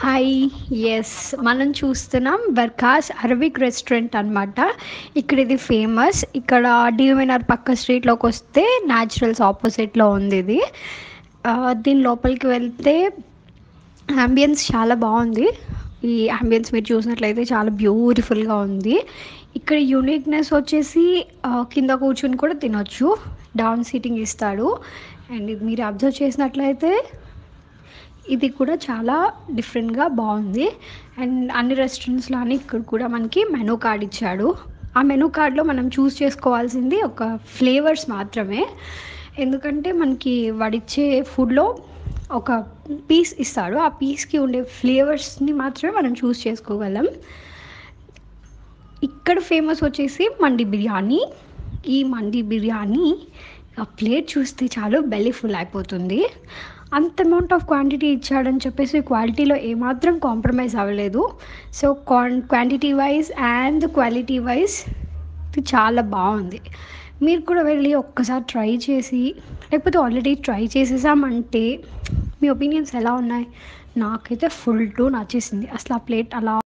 hi yes మనం చూస్తున్నాం బర్ఖాస్ Arabic restaurant అనమాట ఇక్కడ ఇది ఫేమస్ ఇక్కడ డివినర్ పక్క స్ట్రీట్లోకి వస్తే న్యాచురల్స్ ఆపోజిట్లో ఉంది ఇది ఆ, దీని లోపలికి వెళ్తే అంబియన్స్ చాలా బాగుంది ఈ అంబియన్స్ మీరు చూసినట్లయితే చాలా బ్యూటిఫుల్గా ఉంది ఇక్కడ యూనిక్నెస్ వచ్చేసి ఆ, కింద కూర్చుని కూడా తినొచ్చు డౌన్ సీటింగ్ ఇస్తాడు అండ్ ఇది మీరు అబ్జర్వ్ చేసినట్లయితే ఇది కూడా చాలా డిఫరెంట్గా బాగుంది అండ్ అన్ని రెస్టారెంట్స్లోని ఇక్కడ కూడా మనకి మెనూ కార్డ్ ఇచ్చాడు ఆ మెనూ కార్డ్లో మనం చూస్ చేసుకోవాల్సింది ఒక ఫ్లేవర్స్ మాత్రమే ఎందుకంటే మనకి వాడిచ్చే ఫుడ్లో ఒక పీస్ ఇస్తాడు ఆ పీస్కి ఉండే ఫ్లేవర్స్ని మాత్రమే మనం చూస్ చేసుకోగలం ఇక్కడ ఫేమస్ వచ్చేసి మండి బిర్యానీ ఈ మండి బిర్యానీ ఆ ప్లేట్ చూస్తే చాలు బెల్లీ ఫుల్ అయిపోతుంది అంత అమౌంట్ ఆఫ్ క్వాంటిటీ ఇచ్చాడని చెప్పేసి క్వాలిటీలో ఏమాత్రం కాంప్రమైజ్ అవ్వలేదు సో క్వాన్ quantity wise and quality wise ఇది చాలా బాగుంది మీరు కూడా వెళ్ళి ఒక్కసారి ట్రై చేసి లేకపోతే ఆల్రెడీ ట్రై చేసేసామంటే మీ ఒపీనియన్స్ ఎలా ఉన్నాయి నాకైతే ఫుల్ టు నచ్చేసింది అసలు ఆ ప్లేట్ అలా